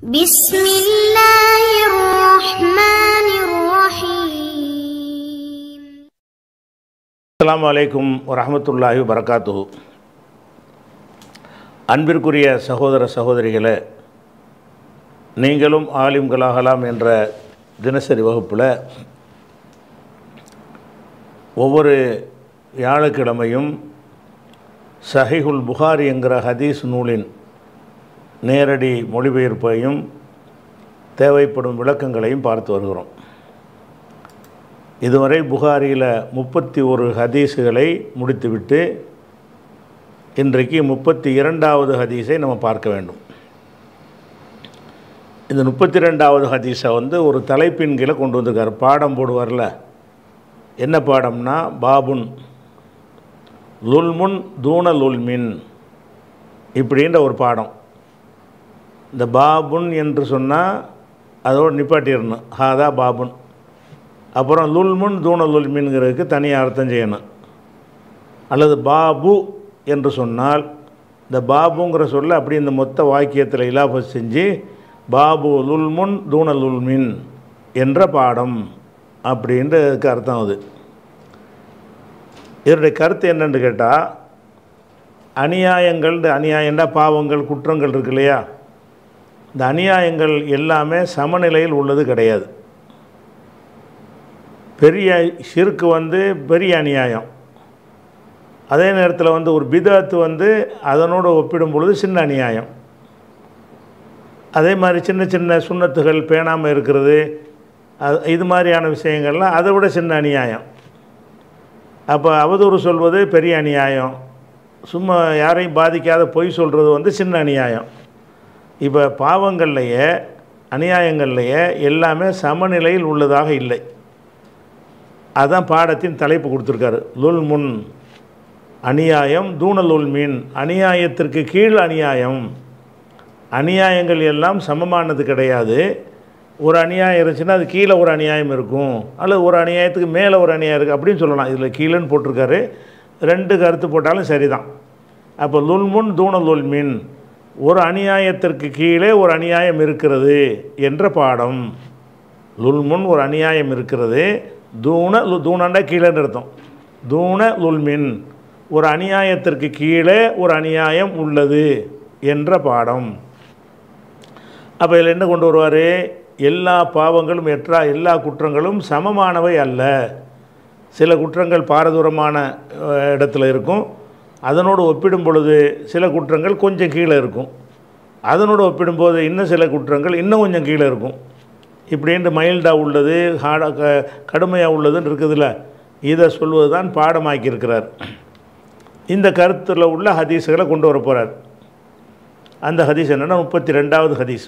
بسم الله الرحمن الرحيم அஸ்ஸலாமு அலைக்கும் வரஹ்மத்துல்லாஹி வரகாத்துஹு அன்பிற்குரிய சகோதர சகோதரிகளே நீங்களும் ஆலிம்களாகலாம் என்ற தினசரி வகுப்பில் ஒவ்வொரு வியாழக்கிழமையும் சஹிஹுல் புகாரி என்கிற ஹதீஸ் நூலின் நேரடி மொழிபெயர்ப்பையும் தேவைப்படும் விளக்கங்களையும் பார்த்து வருகிறோம் இதுவரை புகாரியில் முப்பத்தி ஒரு ஹதீஸுகளை முடித்துவிட்டு இன்றைக்கு முப்பத்தி இரண்டாவது ஹதீஸை நம்ம பார்க்க வேண்டும் இந்த முப்பத்தி ரெண்டாவது ஹதீஸை வந்து ஒரு தலைப்பின் கீழே கொண்டு வந்திருக்கார் பாடம் போடுவார்ல என்ன பாடம்னா பாபுன் லுல்முன் தூண லுல்மின் இப்படின்ற ஒரு பாடம் இந்த பாபுன் என்று சொன்னால் அதோடு நிப்பாட்டிடணும் ஹாதா பாபுன் அப்புறம் லுல்முன் தூண லுல்மின்கிறதுக்கு தனியாக அர்த்தம் செய்யணும் அல்லது பாபு என்று சொன்னால் இந்த பாபுங்கிற சொல்ல அப்படி இந்த மொத்த வாக்கியத்தில் இலாப செஞ்சு பாபு லுல்முன் தூண லுல்மின் என்ற பாடம் அப்படின்றதுக்கு அர்த்தம் அது இதனுடைய கருத்து என்னன்னு கேட்டால் அநியாயங்கள் இந்த அநியாயண்டா பாவங்கள் குற்றங்கள் இருக்கு இல்லையா இந்த அநியாயங்கள் எல்லாமே சமநிலையில் உள்ளது கிடையாது பெரிய ஷிர்க்கு வந்து பெரிய அநியாயம் அதே நேரத்தில் வந்து ஒரு பிதாத்து வந்து அதனோடு ஒப்பிடும் பொழுது சின்ன அநியாயம் அதே மாதிரி சின்ன சின்ன சுண்ணத்துகள் பேணாமல் இருக்கிறது அது இது மாதிரியான விஷயங்கள்லாம் அதை விட சின்ன அநியாயம் அப்போ அவதூறு சொல்வது பெரிய அநியாயம் சும்மா யாரையும் பாதிக்காத பொய் சொல்கிறது வந்து சின்ன அநியாயம் இப்போ பாவங்கள்லையே அநியாயங்கள்லையே எல்லாமே சமநிலையில் உள்ளதாக இல்லை அதான் பாடத்தின் தலைப்பு கொடுத்துருக்காரு லுல் முன் அநியாயம் தூணலுல் மீன் அநியாயத்திற்கு கீழ் அநியாயம் அநியாயங்கள் எல்லாம் சமமானது கிடையாது ஒரு அநியாயம் இருந்துச்சுன்னா அது கீழே ஒரு அநியாயம் இருக்கும் அல்லது ஒரு அநியாயத்துக்கு மேலே ஒரு அநியாயம் இருக்குது அப்படின்னு சொல்லலாம் இதில் கீழேன்னு போட்டிருக்காரு ரெண்டு கருத்து போட்டாலும் சரிதான் அப்போ லுல்முன் தூணலுல் மீன் ஒரு அநியாயத்திற்கு கீழே ஒரு அநியாயம் இருக்கிறது என்ற பாடம் லுல்முன் ஒரு அநியாயம் இருக்கிறது தூண லு தூணண்டா கீழேன்னு அர்த்தம் தூண லுல்மின் ஒரு அநியாயத்திற்கு கீழே ஒரு அநியாயம் உள்ளது என்ற பாடம் அப்போ இதில் என்ன கொண்டு வருவார் எல்லா பாவங்களும் எற்றா எல்லா குற்றங்களும் சமமானவை அல்ல சில குற்றங்கள் பாரதூரமான அஹ், இடத்துல இருக்கும் அதனோடு ஒப்பிடும் பொழுது சில குற்றங்கள் கொஞ்சம் கீழே இருக்கும் அதனோடு ஒப்பிடும்போது இன்னும் சில குற்றங்கள் இன்னும் கொஞ்சம் கீழே இருக்கும் இப்படின்ட்டு மைல்டாக உள்ளது ஹார்டாக க கடுமையாக உள்ளதுன்னு இருக்குதுல்ல இதை சொல்வது தான் பாடமாக்கியிருக்கிறார் இந்த கருத்தில் உள்ள ஹதீஸுகளை கொண்டு வர போகிறார் அந்த ஹதீஸ் என்னென்னா முப்பத்தி ரெண்டாவது ஹதீஸ்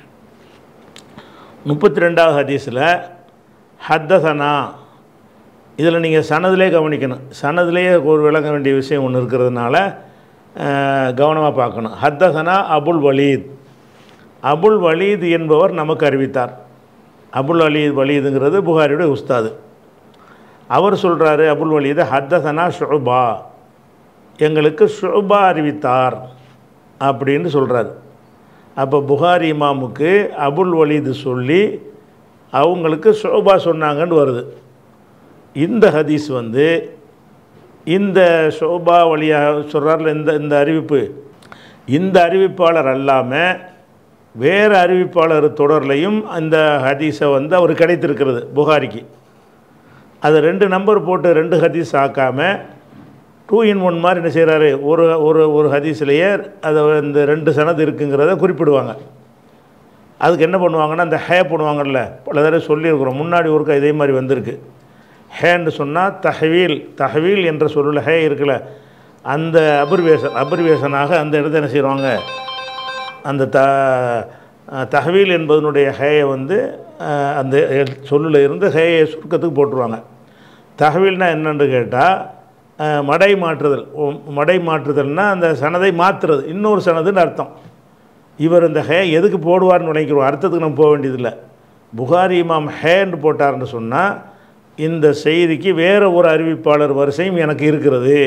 முப்பத்தி ரெண்டாவது ஹதீஸில் ஹத்தசனா இதில் நீங்கள் சனதிலே கவனிக்கணும் சனதிலேயே ஒரு விளங்க வேண்டிய விஷயம் ஒன்று இருக்கிறதுனால கவனமாக பார்க்கணும் ஹத்தசனா அபுல் வலீத் அபுல் வலீத் என்பவர் நமக்கு அறிவித்தார் அபுல் வலீத் வலீதுங்கிறது புகாரியுடைய உஸ்தாது அவர் சொல்கிறாரு அபுல் வலீது ஹத்தசனா ஷுபா எங்களுக்கு ஷுபா அறிவித்தார் அப்படின்னு சொல்கிறார் அப்போ புகாரி இமாமுக்கு அபுல் வலீது சொல்லி அவங்களுக்கு ஷோபா சொன்னாங்கன்னு வருது இந்த ஹதீஸ் வந்து இந்த ஷோபா வழியாக சொல்கிறார்ல இந்த இந்த அறிவிப்பு இந்த அறிவிப்பாளர் அல்லாமல் வேறு அறிவிப்பாளர் தொடர்லையும் அந்த ஹதீஸை வந்து அவர் கிடைத்திருக்கிறது புகாரிக்கு அது ரெண்டு நம்பர் போட்டு ரெண்டு ஹதீஸ் ஆக்காமல் டூ இன் ஒன் மாதிரி என்ன செய்கிறாரு ஒரு ஒரு ஒரு ஹதீஸ்லேயே அதை இந்த ரெண்டு சனது இருக்குங்கிறத குறிப்பிடுவாங்க அதுக்கு என்ன பண்ணுவாங்கன்னா அந்த ஹே பண்ணுவாங்கல்ல பல தடவை சொல்லியிருக்கிறோம் முன்னாடி ஒருக்கா இதே மாதிரி வந்திருக்கு ஹேன்னு சொன்னால் தஹவீல் தஹவீல் என்ற சொல்லில் ஹே இருக்குல்ல அந்த அபர்வேசன் அபர்வேசனாக அந்த இடத்த என்ன செய்வாங்க அந்த த தஹவீல் என்பதனுடைய ஹேயை வந்து அஹ், அந்த சொல்லில் இருந்து ஹேயை சுருக்கத்துக்கு போட்டுருவாங்க தகவல்னா என்னன்னு கேட்டால் அஹ், மடை மாற்றுதல் ஓ- மடை மாற்றுதல்னால் அந்த சனதை மாற்றுறது இன்னொரு சனதுன்னு அர்த்தம் இவர் இந்த ஹே எதுக்கு போடுவார்னு நினைக்கிறோம் அர்த்தத்துக்கு நம்ம போக வேண்டியதில்லை புகாரி இமாம் ஹேன்னு போட்டார்னு சொன்னால் இந்த செய்திக்கு வேறு ஒரு அறிவிப்பாளர் வரிசையும் எனக்கு இருக்கிறது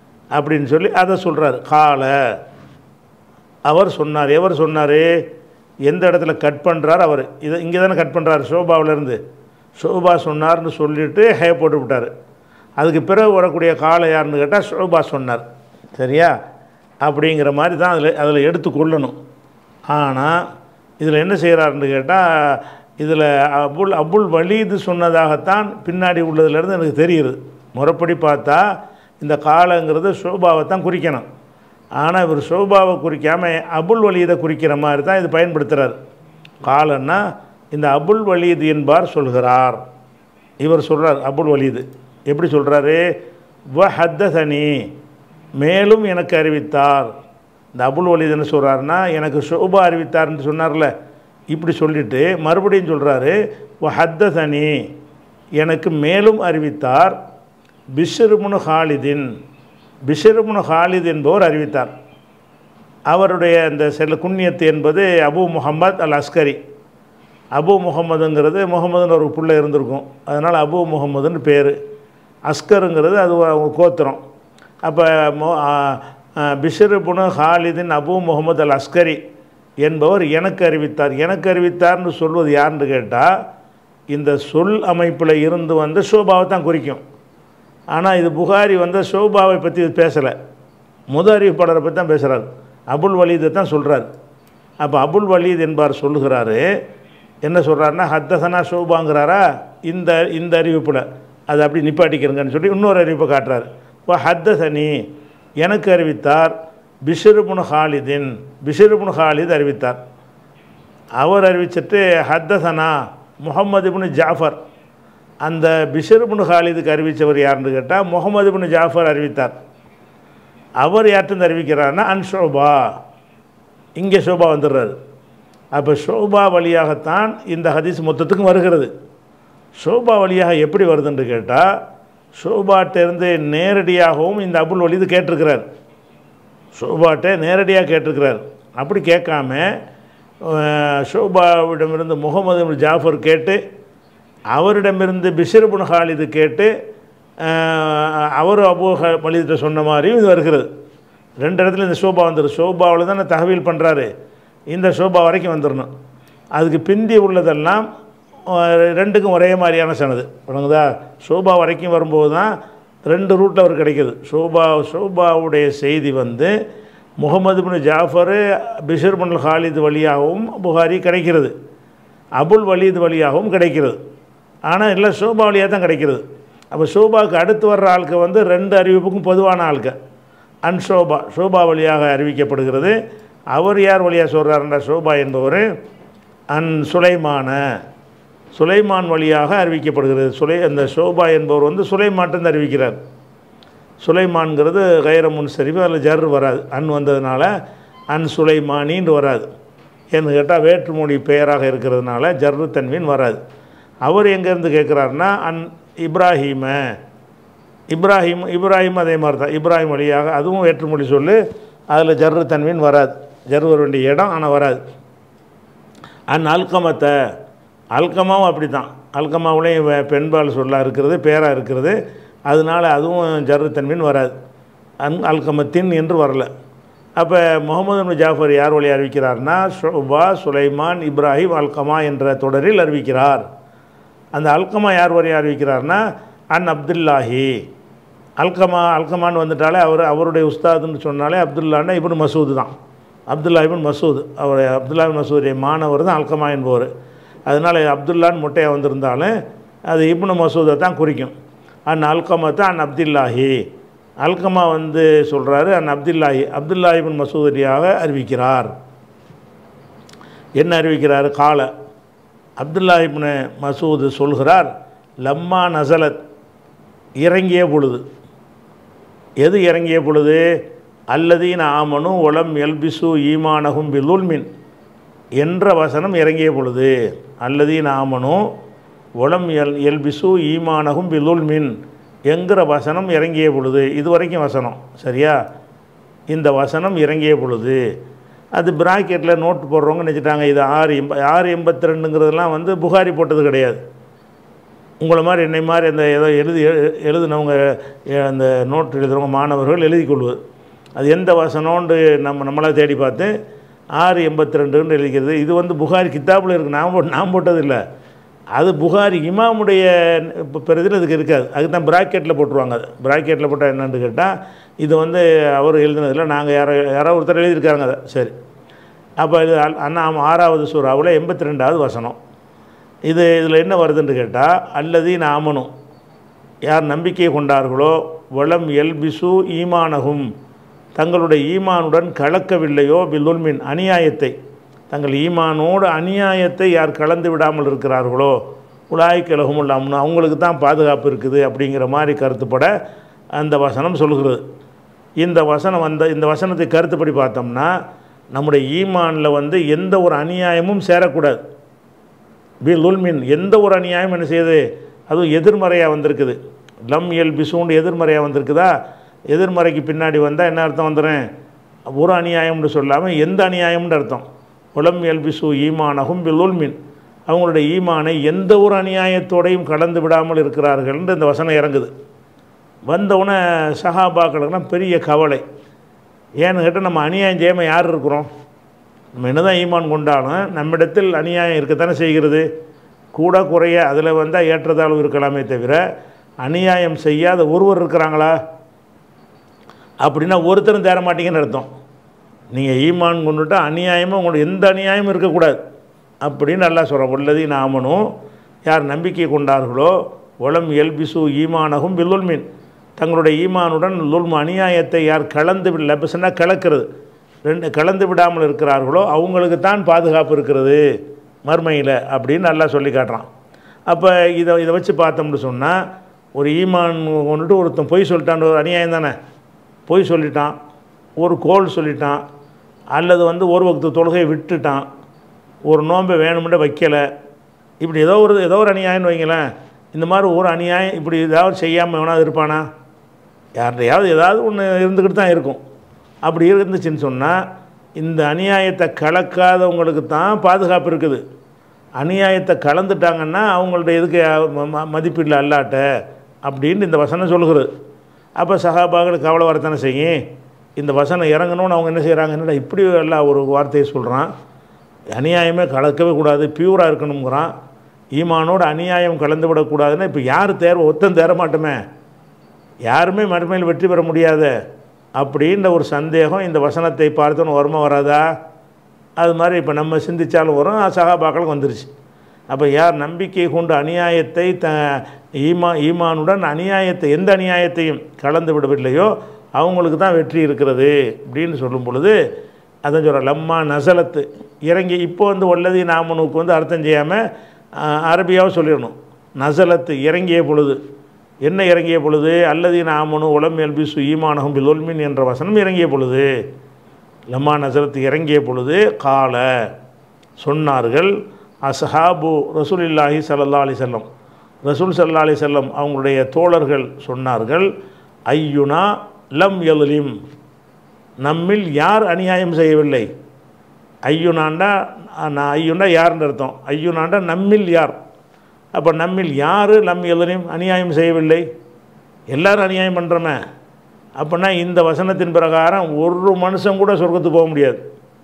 அப்படின்னு சொல்லி அதை சொல்கிறார் கால அவர் சொன்னார் எவர் சொன்னார் எந்த இடத்துல கட் பண்ணுறாரு அவர் இதை இங்கே தானே கட் பண்ணுறாரு ஷோபாவிலேருந்து ஷோபா சொன்னார்னு சொல்லிவிட்டு ஹே போட்டு விட்டார் அதுக்கு பிறகு வரக்கூடிய காலம் யாருன்னு கேட்டால் ஷோபா சொன்னார் சரியா அப்படிங்கிற மாதிரி தான் அதில் அதில் எடுத்துக்கொள்ளணும் ஆனால் இதில் என்ன செய்கிறாருன்னு கேட்டால் இதில் அபுல் அபுல் வலீது சொன்னதாகத்தான் பின்னாடி உள்ளதுலேருந்து எனக்கு தெரியுது முறைப்படி பார்த்தா இந்த காலங்கிறது ஷோபாவை தான் குறிக்கணும் ஆனால் இவர் ஷோபாவை குறிக்காமல் அபுல் வலீதை குறிக்கிற மாதிரி தான் இது பயன்படுத்துகிறார் காலன்னா இந்த அபுல் வலீது என்பார் சொல்கிறார் இவர் சொல்கிறார் அபுல் வலீது எப்படி சொல்கிறாரு வ ஹத்தசனி மேலும் எனக்கு அறிவித்தார் இந்த அபுல் வலீது என்ன சொல்கிறாருன்னா எனக்கு ஷோபா அறிவித்தார்னு சொன்னார்ல இப்படி சொல்லிட்டு மறுபடியும் சொல்கிறாரு வ ஹத்தசனி எனக்கு மேலும் அறிவித்தார் பிஷருமுனு ஹாலிதின் பிஷருமுனு ஹாலித் என்பவர் அறிவித்தார் அவருடைய அந்த செல்ல குன்னியத்து என்பது Abu Muhammad al Askari Abu முகமதுங்கிறது முகமதுன்னு ஒரு பிள்ளை இருந்திருக்கும் அதனால் அபு முகமதுன்னு பேர் அஸ்கருங்கிறது அது ஒரு அவங்க கோத்திரம் அப்போ மொ பிஷரு புனு ஹாலிதின் அபு முகமது அல் அஸ்கரி என்பவர் எனக்கு அறிவித்தார் எனக்கு அறிவித்தார்னு சொல்வது யாருன்னு கேட்டால் இந்த சொல் அமைப்பில் இருந்து வந்த ஷோபாவை தான் குறிக்கும் ஆனால் இது புகாரி வந்து ஷோபாவை பற்றி பேசலை முத அறிவிப்பாளரை பற்றி தான் பேசுகிறார் அபுல் வலீதை தான் சொல்கிறார் அப்போ அபுல் வலீத் என்பார் சொல்லுகிறாரு என்ன சொல்கிறாருன்னா ஹத்தசனா ஷோபாங்கிறாரா இந்த இந்த அறிவிப்பில் அதை அப்படி நிப்பாட்டிக்கிறங்கன்னு சொல்லி இன்னொரு அறிவிப்பை காட்டுறாரு இப்போ ஹத்தசனி எனக்கு அறிவித்தார் பிஷருபுன் ஹாலிதின் பிஷருபுன் ஹாலித் அறிவித்தார் அவர் அறிவிச்சிட்டு ஹத்தசனா முகமது இப்னு ஜாஃபர் அந்த பிஷருபுன் ஹாலிதுக்கு அறிவித்தவர் யாருன்னு கேட்டால் முகமது இப்னு ஜாஃபர் அறிவித்தார் அவர் யார்ட்டு அறிவிக்கிறார்னா அன் ஷோபா இங்கே ஷோபா வந்துடுறாரு அப்போ ஷோபா வழியாகத்தான் இந்த ஹதீஸ் மொத்தத்துக்கும் வருகிறது ஷோபா வழியாக எப்படி வருதுன்னு கேட்டால் ஷோபாட்டிருந்து நேரடியாகவும் இந்த அபுல் வலிது கேட்டிருக்கிறார் ஷோபாட்டை நேரடியாக கேட்டிருக்கிறார் அப்படி கேட்காம அஹ், ஷோபாவிடமிருந்து முகமது இப்னு ஜாஃபர் கேட்டு அவரிடமிருந்து பிஷர்புன் ஹாலிது கேட்டு அஹ், அவர் அபு வலிதிட்ட சொன்ன மாதிரியும் இது வருகிறது ரெண்டு இடத்துல இந்த ஷோபா வந்துடும் ஷோபாவில் தானே தகவல் பண்ணுறாரு இந்த ஷோபா வரைக்கும் வந்துடணும் அதுக்கு பிந்தி உள்ளதெல்லாம் அஹ், ரெண்டுக்கும் ஒரே மாதிரியான சனது வணங்குதா ஷோபா வரைக்கும் வரும்போது தான் ரெண்டு ரூட்டில் அவர் கிடைக்கிது ஷோபா ஷோபாவுடைய செய்தி வந்து முகமது பின் ஜாஃபரு பிஷர் பின் ஹாலித் வழியாகவும் புகாரி கிடைக்கிறது அபுல் வலீத் வழியாகவும் கிடைக்கிறது ஆனால் இல்லை ஷோபா வழியாக தான் கிடைக்கிறது அப்போ ஷோபாவுக்கு அடுத்து வர்ற ஆளுக்கு வந்து ரெண்டு அறிவிப்புக்கும் பொதுவான ஆளுக்கு அன் ஷோபா ஷோபா வழியாக அறிவிக்கப்படுகிறது அவர் யார் வழியாக சொல்கிறாருன்ற ஷோபா என்பவர் அன் சுலைமான சுலைமான் வழியாக அறிவிக்கப்படுகிறது சுலை அந்த ஷோபா என்பவர் வந்து சுலைமான்ட்டு அறிவிக்கிறார் சுலைமான்கிறது கைர முன்சரிவு அதில் ஜர் வராது அன் வந்ததுனால அன் சுலைமானின்னு வராது ஏன்னு கேட்டால் வேற்றுமொழி பெயராக இருக்கிறதுனால ஜர்ரு தன்மீன் வராது அவர் எங்கேருந்து கேட்குறாருன்னா அன் இப்ராஹீம இப்ராஹிம் இப்ராஹிம் அதே மாதிரி தான் இப்ராஹிம் வழியாக அதுவும் வேற்றுமொழி சொல்லு அதில் ஜர்ரு தன்மீன் வராது ஜர் வர வேண்டிய இடம் ஆனால் வராது அன் அல்கமத்தை அல்கமாவும் அப்படி தான் அல்கமாவுலேயும் வே- பெண்பால் சொல்லா இருக்கிறது பேராக இருக்கிறது அதனால அதுவும் ஜர்ருத்தன்மின் வராது அன் அல்கமத்தின் என்று வரல அப்போ முகமது பின் ஜாஃபர் யார் வழி அறிவிக்கிறார்னா ஷோபா சுலைமான் இப்ராஹிம் அல்கமா என்ற தொடரில் அறிவிக்கிறார் அந்த அல்கமா யார் வழி அறிவிக்கிறார்னா அன் அப்துல்லாஹி அல்கமா அல்கமான்னு வந்துட்டாலே அவர் அவருடைய உஸ்தாதுன்னு சொன்னாலே அப்துல்லான்னா இப்னு மசூது தான் அப்துல்லா இப்னு மசூத் அவர் அப்துல்லா இப்னு மசூதுடைய மாணவர் தான் அல்கமா என்பவர் அதனால் அப்துல்லான்னு முட்டையாக வந்திருந்தாலும் அது இப்னு மசூதை தான் குறிக்கும் அன் அல்கமத்தை அன் அப்துல்லாஹி அல்கமா வந்து சொல்கிறாரு அன் அப்துல்லாஹி அப்துல்லா இப்னு மசூதியாக அறிவிக்கிறார் என்ன அறிவிக்கிறார் கால அப்துல்லா இப்னு மசூது சொல்கிறார் லம்மா நசலத் இறங்கிய பொழுது எது இறங்கிய பொழுது அல்லதீன ஆமனு ஒலம் எல்பிசு ஈமானகும் பிலுல்மின் என்ற வசனம் இறங்கிய பொழுது அல்லதீன ஆமனு ஒலம் எல் எல்பிசு ஈமானகும் பிலுல்மின் என்கிற வசனம் இறங்கிய பொழுது இது வரைக்கும் வசனம் சரியா இந்த வசனம் இறங்கிய பொழுது அது பிராக்கெட்டில் நோட்டு போடுறவங்க நினச்சிட்டாங்க இது ஆறு எம்ப ஆறு எண்பத்தி ரெண்டுங்கிறதெல்லாம் வந்து புகாரி போட்டது கிடையாது உங்களை மாதிரி என்னை மாதிரி அந்த ஏதோ எழுதி எழு- எழுதுனவங்க எ- அந்த நோட் எழுதுகிறவங்க மாணவர்கள் எழுதி கொள்வது அது எந்த வசனம்னு நம்ம நம்மளாக தேடி பார்த்து ஆறு எண்பத்தி ரெண்டுன்னு எழுதிக்கிறது இது வந்து புகாரி கித்தாப்பில் இருக்குது நான் போட்டு நான் போட்டது இல்லை அது புகாரி இமாமுடைய இப்போ பிரதியில் இதுக்கு இருக்காது அதுக்கு தான் ப்ராக்கெட்டில் போட்டுருவாங்க அது ப்ராக்கெட்டில் போட்டால் என்னன்னு கேட்டால் இது வந்து அவர் எழுதுனதில்ல நாங்கள் யாரோ யாரோ ஒருத்தர் எழுதியிருக்காங்க அதை சரி அப்போ இது அல்- அண்ணா ஆறாவது சூறாவில் எண்பத்தி ரெண்டாவது வசனம் இது இதில் என்ன வருதுன்னு கேட்டால் அல்லது நாமனும் யார் நம்பிக்கை கொண்டார்களோ வளம் எல்பிசு ஈமானகும் தங்களுடைய ஈமானுடன் கலக்கவில்லையோ பில்லுல்மின் அநியாயத்தை தங்கள் ஈமானோடு அநியாயத்தை யார் கலந்து விடாமல் இருக்கிறார்களோ உலாய்க்கலகும் இல்லாமல் அவங்களுக்கு தான் பாதுகாப்பு இருக்குது அப்படிங்கிற மாதிரி கருத்துப்பட அந்த வசனம் சொல்கிறது இந்த வசனம் வந்த இந்த வசனத்தை கருத்துப்படி பார்த்தோம்னா நம்முடைய ஈமானில் வந்து எந்த ஒரு அநியாயமும் சேரக்கூடாது பில் உல்மின் எந்த ஒரு அநியாயம் என்ன செய்யுது அதுவும் எதிர்மறையாக வந்திருக்குது லம் எல் பிசுண்டு எதிர்மறையாக வந்திருக்குதா எதிர்மறைக்கு பின்னாடி வந்தால் என்ன அர்த்தம் வந்துடும் ஒரு அநியாயம்னு சொல்லாமல் எந்த அநியாயம்னு அர்த்தம் உலம் எல் பிசு ஈமானகும் பில் உல்மின் அவங்களுடைய ஈமானை எந்த ஒரு அநியாயத்தோடையும் கலந்து விடாமல் இருக்கிறார்கள்னு இந்த வசனம் இறங்குது வந்தவுடனே சஹாபாக்களுக்கெல்லாம் பெரிய கவலை ஏன்னு கேட்டால் நம்ம அநியாயம் செய்யாமல் யார் இருக்கிறோம் நம்ம என்னதான் ஈமான் கொண்டாலும் நம்மிடத்தில் அநியாயம் இருக்கத்தானே செய்கிறது கூட குறைய அதில் வந்தால் ஏற்றத்தாழ்வு இருக்கலாமே தவிர அநியாயம் செய்யாத ஒருவர் இருக்கிறாங்களா அப்படின்னா ஒருத்தரும் தேர மாட்டீங்கன்னு அர்த்தம் நீங்கள் ஈமான் கொண்டுட்டா அநியாயமாக உங்களுக்கு எந்த அநியாயமும் இருக்கக்கூடாது அப்படின்னு நல்லா சொல்கிறோம் உள்ளதி நாமனும் யார் நம்பிக்கை கொண்டார்களோ உளம் எல்பிசு ஈமானகும் பில்லுல்மின் தங்களுடைய ஈமானுடன் லுல்ம அநியாயத்தை யார் கலந்து விட லெபஸ்னா கலக்கிறது ரெண்டு கலந்து விடாமல் இருக்கிறார்களோ அவங்களுக்கு தான் பாதுகாப்பு இருக்கிறது மர்மையில் அப்படின்னு நல்லா சொல்லி காட்டுறான் அப்போ இதை இதை வச்சு பார்த்தோம்னு சொன்னால் ஒரு ஈமான் கொண்டுட்டு ஒருத்தன் பொய் சொல்லிட்டான் ஒரு அநியாயம் தானே பொய் சொல்லிட்டான் ஒரு கோல் சொல்லிட்டான் அல்லது வந்து ஒரு வக்து தொழுகையை விட்டுட்டான் ஒரு நோன்பை வேணும்னு வைக்கலை இப்படி ஏதோ ஒரு ஏதோ ஒரு அநியாயம்னு வைங்களேன் இந்த மாதிரி ஒரு அநியாயம் இப்படி ஏதாவது செய்யாமல் எவனாவது இருப்பானா யார்கிட்டையாவது ஏதாவது ஒன்று இருந்துக்கிட்டு தான் இருக்கும் அப்படி இருந்துச்சுன்னு சொன்னால் இந்த அநியாயத்தை கலக்காதவங்களுக்கு தான் பாதுகாப்பு இருக்குது அநியாயத்தை கலந்துட்டாங்கன்னா அவங்கள்ட்ட எதுக்கு ம- ம- மதிப்பில்லை அல்லாட்ட அப்படின்னு இந்த வசனம் சொல்லுகிறது அப்போ சகாபாக்களுக்கு கவலை வரத்தானே செய்யும் இந்த வசனம் இறங்கணும்னு அவங்க என்ன செய்கிறாங்க என்னடா இப்படி எல்லாம் ஒரு வார்த்தையை சொல்கிறான் அநியாயமே கலக்கவே கூடாது பியூராக இருக்கணுங்கிறான் ஈமானோட அநியாயம் கலந்து விடக்கூடாதுன்னா இப்போ யார் தேர்வு ஒத்தம் தேர மாட்டோமே யாருமே மறுமையில் வெற்றி பெற முடியாத அப்படின்ற ஒரு சந்தேகம் இந்த வசனத்தை பார்த்தோன்னு வருமா வராதா அது மாதிரி இப்போ நம்ம சிந்திச்சாலும் வரும் சகாபாக்களுக்கு வந்துருச்சு அப்போ யார் நம்பிக்கை கொண்டு அநியாயத்தை த ஈமா ஈமானுடன் அநியாயத்தை எந்த அநியாயத்தையும் கலந்து விடவில்லையோ அவங்களுக்கு தான் வெற்றி இருக்கிறது அப்படின்னு சொல்லும் பொழுது அதான் சொல்கிற லம்மா நசலத்து இறங்கி இப்போ வந்து ஒல்லதி நாமனுக்கு வந்து அர்த்தம் செய்யாமல் அரபியாவும் சொல்லிடணும் நசலத்து இறங்கிய பொழுது என்ன இறங்கிய பொழுது அல்லது நாமனு உளம் எல்பிசு ஈமானகம் பிலொல்மின் என்ற வசனம் இறங்கிய பொழுது லம்மா நசரத்து இறங்கிய பொழுது கால சொன்னார்கள் அஸ்ஹாபு ரசூலில்லாஹி ஸல்லல்லாஹு அலைஹி செல்லம் ரசூல் ஸல்லல்லாஹு அலைஹி செல்லம் அவங்களுடைய தோழர்கள் சொன்னார்கள் ஐயுனா லம் எலுலிம் நம்மில் யார் அநியாயம் செய்யவில்லை ஐயுனாண்டா நான் ஐயுண்டா யாருன்னு அர்த்தம் ஐயுனாண்டா நம்மில் யார் அப்போ நம்மில் யார் லம் எதனையும் அநியாயம் செய்யவில்லை எல்லாரும் அநியாயம் பண்ணுறோமே அப்படின்னா இந்த வசனத்தின் பிரகாரம் ஒரு மனுஷன் கூட சொர்க்கத்துக்கு போக முடியாது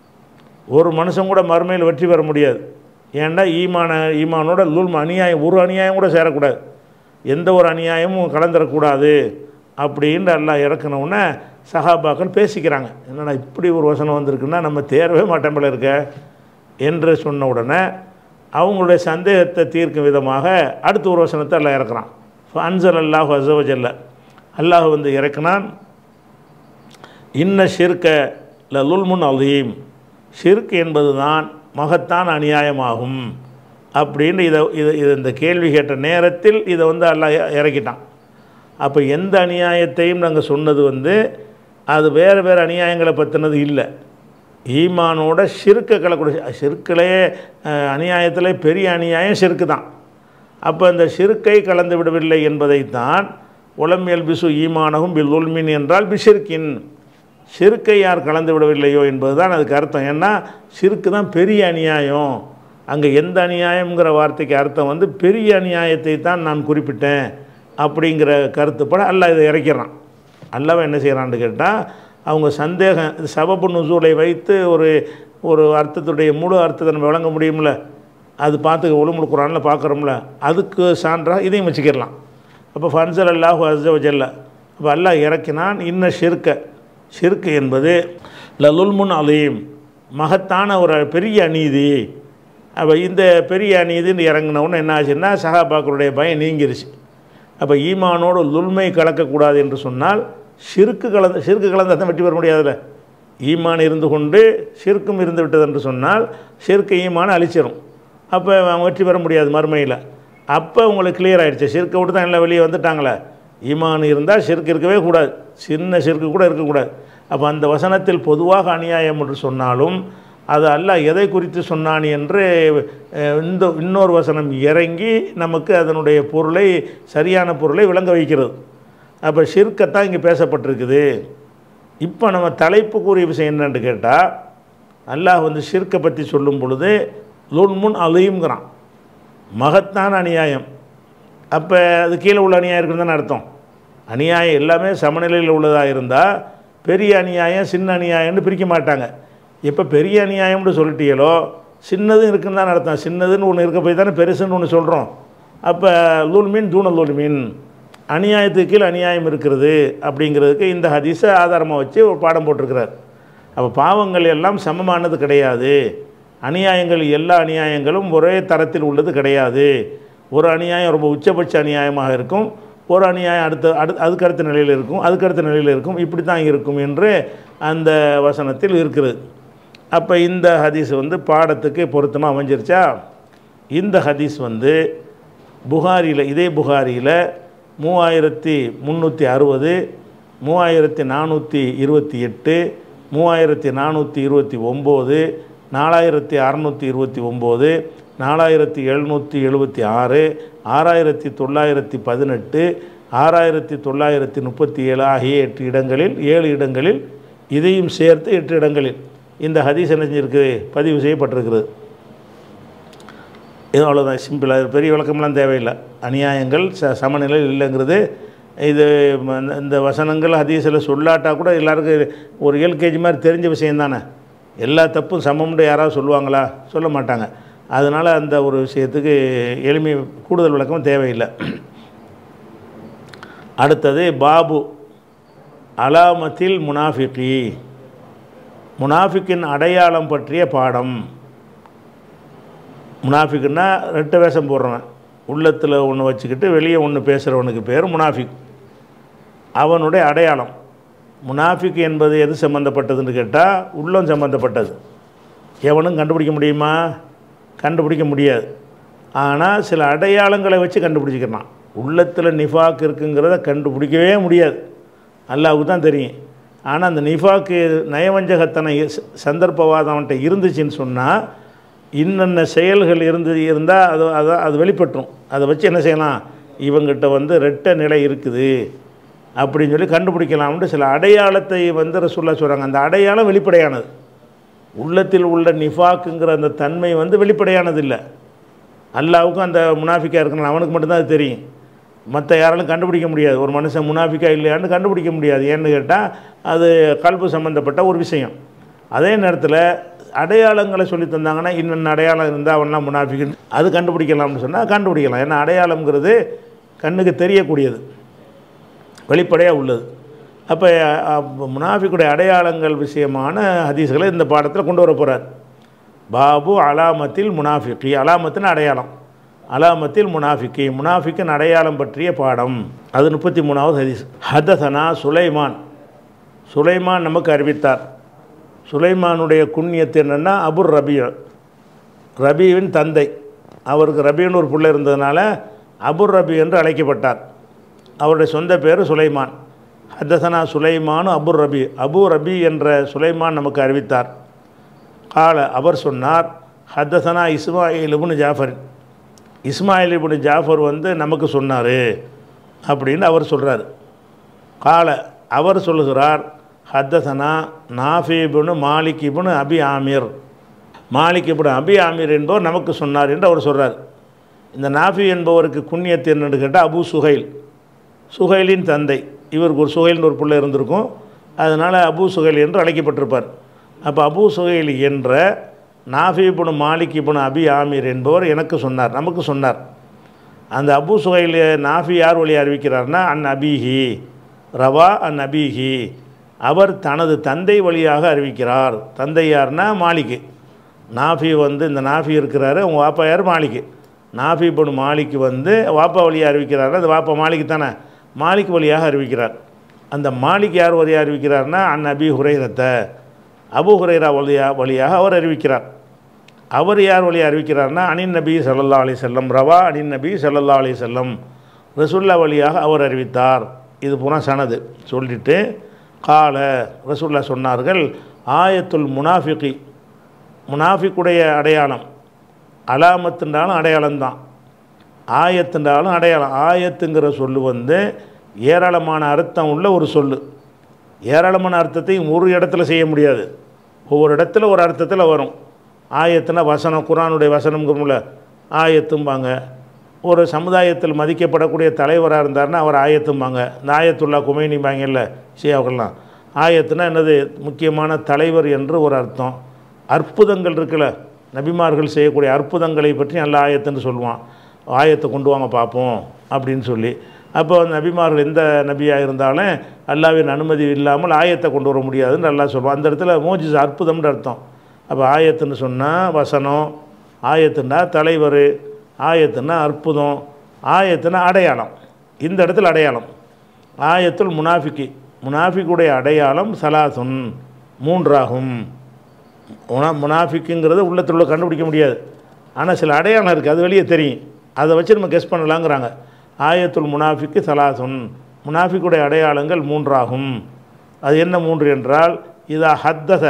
ஒரு மனுஷன் கூட மறுமையில் வெற்றி பெற முடியாது ஏன்டா ஈமான ஈமானோட லுல்ம அநியாயம் ஒரு அநியாயம் கூட சேரக்கூடாது எந்த ஒரு அநியாயமும் கலந்துடக்கூடாது அப்படின்ட்டு எல்லாம் இறக்கணுன்னே சஹாபாக்கள் பேசிக்கிறாங்க என்னடா இப்படி ஒரு வசனம் வந்திருக்குன்னா நம்ம தேரவே மாட்டோம் போல இருக்க என்று சொன்ன உடனே அவங்களுடைய சந்தேகத்தை தீர்க்கும் விதமாக அடுத்த ஒரு வசனத்தை எல்லாம் இறக்குறான் அன்சல் அல்லாஹ் அசவஜல்ல அல்லாஹ் வந்து இறக்குனான் இன்ன ஷிர்க லலுல்முன் அலீம் ஷிர்க் என்பது தான் மகத்தான் அநியாயமாகும் அப்படின்னு இதை இது இது இந்த கேள்வி கேட்ட நேரத்தில் இதை வந்து அல்லாஹ் இ- இறக்கிட்டான் அப்போ எந்த அநியாயத்தையும் நாங்கள் சொன்னது வந்து அது வேறு வேறு அநியாயங்களை பற்றினது இல்லை ஈமானோட ஷிர்க்கை கலக்கூடிய ஷிர்க்கிலே அநியாயத்தில் பெரிய அநியாயம் ஷிர்க்கு தான் அப்போ இந்த ஷிர்க்கை கலந்து விடவில்லை என்பதைத்தான் உலம் எல்பிசு ஈமானகும் பில் உல்மின் என்றால் பிஷிர்கின் ஷிர்க்கை யார் கலந்து விடவில்லையோ என்பது தான் அதுக்கு அர்த்தம் ஏன்னா ஷிர்க்கு தான் பெரிய அநியாயம் அங்கே எந்த அநியாயம்ங்கிற வார்த்தைக்கு அர்த்தம் வந்து பெரிய அநியாயத்தை தான் நான் குறிப்பிட்டேன் அப்படிங்கிற கருத்துப்பட அல்லாஹ் இதை இறக்கிறான் அல்லாஹ் என்ன செய்கிறான்னு கேட்டால் அவங்க சந்தேகம் இது சபபு நுசூலை வைத்து ஒரு ஒரு அர்த்தத்துடைய முழு அர்த்தத்தை நம்ம வழங்க முடியும்ல அது பார்த்து ஒழுமுழு குரானில் பார்க்குறோம்ல அதுக்கு சான்றாக இதையும் வச்சுக்கிடலாம் அப்போ ஃபன்சல் அல்லாஹு அஸ்ஸவஜல்ல அப்போ அல்லாஹ் இறக்கினான் இன்ன ஷிர்க ஷிர்கு என்பது லலுல்முன் அலீம் மகத்தான ஒரு பெரிய அநீதி அப்போ இந்த பெரிய அநீதின்னு இறங்கினவுன்னு என்ன ஆச்சுன்னா சஹாபாக்களுடைய பயம் நீங்கிருச்சு அப்போ ஈமானோடு லுல்மை கலக்கக்கூடாது என்று சொன்னால் ஷிருக்கு கலந்து ஷிருக்கு கலந்தால் தான் வெற்றி பெற முடியாதுல்ல ஈமான் இருந்து கொண்டு ஷிர்க்கும் இருந்து விட்டது என்று சொன்னால் ஷிர்க்கு ஈமான் அழிச்சிரும் அப்போ அவங்க வெற்றி பெற முடியாது மறுமையில் அப்போ உங்களுக்கு கிளியர் ஆகிடுச்சு ஷிர்க்கை விட்டு தான் எல்லாம் வெளியே வந்துட்டாங்களே ஈமான் இருந்தால் ஷிர்க் இருக்கவே கூடாது சின்ன ஷிர்க்கு கூட இருக்கக்கூடாது அப்போ அந்த வசனத்தில் பொதுவாக அநியாயம் என்று சொன்னாலும் அது அல்லாஹ் எதை குறித்து சொன்னான் என்று அஹ், இந்த இன்னொரு வசனம் இறங்கி நமக்கு அதனுடைய பொருளை சரியான பொருளை விளங்க வைக்கிறது அப்போ ஷிர்க்கத்தான் இங்கே பேசப்பட்டிருக்குது இப்போ நம்ம தலைப்பு கூறிய விஷயம் என்னன்னு கேட்டால் அல்லாஹ் வந்து ஷிர்க்கை பற்றி சொல்லும் பொழுது லுன்முன் அலையுங்கிறான் மகத்தான அநியாயம் அப்போ அது கீழே உள்ள அநியாயம் இருக்குன்னு தானே அர்த்தம் அநியாயம் எல்லாமே சமநிலையில் உள்ளதாக இருந்தால் பெரிய அநியாயம் சின்ன அநியாயம்னு பிரிக்க மாட்டாங்க இப்போ பெரிய அநியாயம்னு சொல்லிட்டீங்களோ சின்னதும் இருக்குன்னு தான் அர்த்தம் சின்னதுன்னு ஒன்று இருக்க போய் தானே பெருசுன்னு ஒன்று சொல்கிறோம் அப்போ லூல் மீன் தூண லூல் மீன் அநியாயத்துக்கு கீழ் அநியாயம் இருக்கிறது அப்படிங்கிறதுக்கு இந்த ஹதீஸை ஆதாரமாக வச்சு ஒரு பாடம் போட்டிருக்கிறார் அப்போ பாவங்கள் எல்லாம் சமமானது கிடையாது அநியாயங்கள் எல்லா அநியாயங்களும் ஒரே தரத்தில் உள்ளது கிடையாது ஒரு அநியாயம் ரொம்ப உச்சபட்ச அநியாயமாக இருக்கும் ஒரு அநியாயம் அடுத்த அடு அதுக்கு அடுத்த நிலையில் இருக்கும் அதுக்கு அடுத்த நிலையில் இருக்கும் இப்படி தான் இருக்கும் என்று அந்த வசனத்தில் இருக்கிறது அப்போ இந்த ஹதீஸ் வந்து பாடத்துக்கு பொருத்தமாக அமைஞ்சிருச்சா இந்த ஹதீஸ் வந்து புகாரியில் இதே புகாரியில் மூவாயிரத்தி முந்நூற்றி அறுபது மூவாயிரத்தி நானூற்றி இருபத்தி எட்டு மூவாயிரத்தி நானூற்றி இருபத்தி ஒம்பது நாலாயிரத்தி அறநூற்றி இருபத்தி ஒம்பது நாலாயிரத்தி எழுநூற்றி எழுபத்தி ஆறு ஆறாயிரத்தி தொள்ளாயிரத்தி பதினெட்டு ஆறாயிரத்தி தொள்ளாயிரத்தி முப்பத்தி ஏழு ஆகிய எட்டு இடங்களில் ஏழு இடங்களில் இதையும் சேர்த்து எட்டு இடங்களில் இந்த ஹதீஸ் என்ன செஞ்சிருக்கு பதிவு செய்யப்பட்டிருக்கிறது இது அவ்வளோதான் சிம்பிளாக பெரிய விளக்கம்லாம் தேவையில்லை அநியாயங்கள் ச சமநிலையில் இல்லைங்கிறது இது ம- இந்த வசனங்கள் ஹதீஸில் சொல்லாட்டா கூட எல்லாருக்கும் ஒரு எல்கேஜி மாதிரி தெரிஞ்ச விஷயம் தானே எல்லா தப்பும் சமம்னு யாராவது சொல்லுவாங்களா சொல்ல மாட்டாங்க அதனால் அந்த ஒரு விஷயத்துக்கு எளிமை கூடுதல் விளக்கம் தேவையில்லை அடுத்தது பாபு அலாமத்தில் முனாஃபிகி முனாஃபிக்கின் அடையாளம் பற்றிய பாடம் முனாஃபிக்குன்னா ரெட்டை வேஷம் போடுறவன் உள்ளத்தில் ஒன்று வச்சுக்கிட்டு வெளியே ஒன்று பேசுகிறவனுக்கு பேர் முனாஃபிக் அவனுடைய அடையாளம் முனாஃபிக் என்பது எது சம்மந்தப்பட்டதுன்னு கேட்டால் உள்ளம் சம்மந்தப்பட்டது எவனும் கண்டுபிடிக்க முடியுமா கண்டுபிடிக்க முடியாது ஆனால் சில அடையாளங்களை வச்சு கண்டுபிடிச்சிக்கிறான் உள்ளத்தில் நிஃபாக் இருக்குங்கிறத கண்டுபிடிக்கவே முடியாது அல்லாவுக்கு தான் தெரியும் ஆனால் அந்த நிஃபாக்கு நயவஞ்சகத்தனை ச- சந்தர்ப்பவாதம் அவன்கிட்ட இருந்துச்சுன்னு சொன்னால் இன்னென்ன செயல்கள் இருந்து இருந்தால் அது அதை அது வெளிப்பட்டுரும் அதை வச்சு என்ன செய்யலாம் இவங்கிட்ட வந்து ரெட்ட நிலை இருக்குது அப்படின்னு சொல்லி கண்டுபிடிக்கலாம்னு சில அடையாளத்தை வந்து ரசூல்லா சொல்கிறாங்க அந்த அடையாளம் வெளிப்படையானது உள்ளத்தில் உள்ள நிஃபாக்குங்கிற அந்த தன்மை வந்து வெளிப்படையானது இல்லை அல்லாவுக்கும் அந்த முனாஃபிக்காக இருக்கணும் அவனுக்கு மட்டும்தான் அது தெரியும் மற்ற யாராலும் கண்டுபிடிக்க முடியாது ஒரு மனுஷன் முனாஃபிக்கா இல்லையான்னு கண்டுபிடிக்க முடியாது ஏன்னு கேட்டால் அது கல்பு சம்மந்தப்பட்ட ஒரு விஷயம் அதே நேரத்தில் அடையாளங்களை சொல்லி தந்தாங்கன்னா இன்னென்ன அடையாளம் இருந்தால் அவன்லாம் முனாஃபிக்குன்னு அது கண்டுபிடிக்கலாம்னு சொன்னால் கண்டுபிடிக்கலாம் ஏன்னா அடையாளம்ங்கிறது கண்ணுக்கு தெரியக்கூடியது வெளிப்படையாக உள்ளது அப்போ முனாஃபிக்குடைய அடையாளங்கள் விஷயமான ஹதீஸ்களை இந்த பாடத்தில் கொண்டு வர போகிறார் பாபு அலாமத்தில் முனாஃபிக்கி அலாமத்தின் அடையாளம் அலாமத்தில் முனாஃபிக்கி முனாஃபிக்கின் அடையாளம் பற்றிய பாடம் அது முப்பத்தி மூணாவது ஹதீஸ் ஹதசனா சுலைமான் சுலைமான் நமக்கு அறிவித்தார் சுலைமானுடைய குண்ணியத்து என்னென்னா அபுர் ரபி ரபியின் தந்தை அவருக்கு ரபின்னு ஒரு பிள்ளை இருந்ததுனால அபுர் ரபி என்று அழைக்கப்பட்டார் அவருடைய சொந்த பேர் சுலைமான் ஹத்தசனா சுலைமானு அபுர் ரபி அபு ரபி என்ற சுலைமான் நமக்கு அறிவித்தார் கால அவர் சொன்னார் ஹத்தசனா இஸ்மாயில் இப்னு ஜாஃபர் இஸ்மாயில் இப்னு ஜாஃபர் வந்து நமக்கு சொன்னார் அப்படின்னு அவர் சொல்கிறார் கால அவர் சொல்லுகிறார் ஹத்தசனா நாஃபிபுனு மாலிக் இப்னு அபி ஆமீர் மாலிக் இப்னு அபி ஆமீர் என்பவர் நமக்கு சொன்னார் என்று அவர் சொல்கிறார் இந்த நாஃபி என்பவருக்கு குண்ணியத்து என்னன்னு கேட்டால் அபு சுஹைல் சுஹைலின் தந்தை இவருக்கு ஒரு சுஹைல்னு ஒரு பிள்ளை இருந்திருக்கும் அதனால் அபூ சுகைல் என்று அழைக்கப்பட்டிருப்பார் அப்போ அபூ சுகைல் என்ற நாஃபி இப்னு மாலிக் இப்னு அபி ஆமீர் என்பவர் எனக்கு சொன்னார் நமக்கு சொன்னார் அந்த அபூ சுகைல் நாஃபி யார் வழி அறிவிக்கிறார்னா அன் அபீஹி ரவா அன் அபீஹி அவர் தனது தந்தை வழியாக அறிவிக்கிறார் தந்தை யார்னா மாலிக்கு நாஃபி வந்து இந்த நாஃபி இருக்கிறாரு அவங்க வாப்பா யார் மாலிக்கு நாஃபி இப்னு மாலிக் வந்து வாப்பா வழியாக அறிவிக்கிறாரு அந்த வாப்பா மாலிக் தானே மாலிக் வழியாக அறிவிக்கிறார் அந்த மாலிக் யார் வழியாக அறிவிக்கிறார்னா அன் அபி ஹுரைரத்தை அபு ஹுரைரா வழியா வழியாக அவர் அறிவிக்கிறார் அவர் யார் வழியாக அறிவிக்கிறார்னா அனின் நபி ஸல்லல்லாஹு அலைஹி செல்லம் ரவா அனின் நபி ஸல்லல்லாஹு அலைஹி செல்லம் ரசுல்லா வழியாக அவர் அறிவித்தார் இது பூரா சனது சொல்லிட்டு கால ரசுல்லா சொன்னார்கள் ஆயத்துல் முனாஃபிகி முனாஃபிக்குடைய அடையாளம் அலாமத்துன்றாலும் அடையாளம்தான் ஆயத்துன்றாலும் அடையாளம் ஆயத்துங்கிற சொல்லு வந்து ஏராளமான அர்த்தம் உள்ள ஒரு சொல்லு ஏராளமான அர்த்தத்தையும் ஒரு இடத்துல செய்ய முடியாது ஒவ்வொரு இடத்துல ஒரு அர்த்தத்தில் வரும் ஆயத்துனா வசனம் குரானுடைய வசனம்ங்கிறோம்ல ஆயத்தும்பாங்க ஒரு சமுதாயத்தில் மதிக்கப்படக்கூடிய தலைவராக இருந்தார்னா அவர் ஆயத்தும்பாங்க இந்த ஆயத்துல்லா குமைனிம்பாங்கல்ல ஷியாவுக்கெல்லாம் ஆயத்துனா என்னது முக்கியமான தலைவர் என்று ஒரு அர்த்தம் அற்புதங்கள் இருக்குல்ல நபிமார்கள் செய்யக்கூடிய அற்புதங்களை பற்றி நல்ல ஆயத்துன்னு சொல்லுவான் ஆயத்தை கொண்டு வாங்க பார்ப்போம் அப்படின்னு சொல்லி அப்போ அந்த நபிமார்கள் எந்த நபியாக இருந்தாலும் அல்லாவின் அனுமதி இல்லாமல் ஆயத்தை கொண்டு வர முடியாதுன்னு நல்லா சொல்லுவான் அந்த இடத்துல மோஜிஸ் அற்புதம்னு அர்த்தம் அப்போ ஆயத்துன்னு சொன்னால் வசனம் ஆயத்துன்னா தலைவர் ஆயத்துன்னா அற்புதம் ஆயத்துன்னா அடையாளம் இந்த இடத்துல அடையாளம் ஆயத்துல் முனாஃபிக்கு முனாஃபிக்குடைய அடையாளம் சலாசுன் மூன்றாகும் முனா முனாஃபிக்குங்கிறது உள்ளத்தில் உள்ள கண்டுபிடிக்க முடியாது ஆனால் சில அடையாளம் இருக்குது அது வெளியே தெரியும் அதை வச்சு நம்ம கெஸ் பண்ணலாங்கிறாங்க ஆயத்துல் முனாஃபிக்கு சலாசுன் முனாஃபிக்குடைய அடையாளங்கள் மூன்றாகும் அது என்ன மூன்று என்றால் இதா ஹத்தத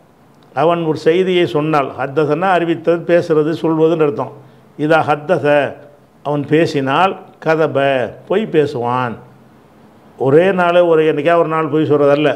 அவன் ஒரு செய்தியை சொன்னால் ஹத்தசன்னா அறிவித்தது பேசுறது சொல்வதுன்னு அர்த்தம் இதா ஹத்தச அவன் பேசினால் கதப பொய் பேசுவான் ஒரே நாள் ஒரு என்றைக்கா ஒரு நாள் பொய் சொல்கிறதல்ல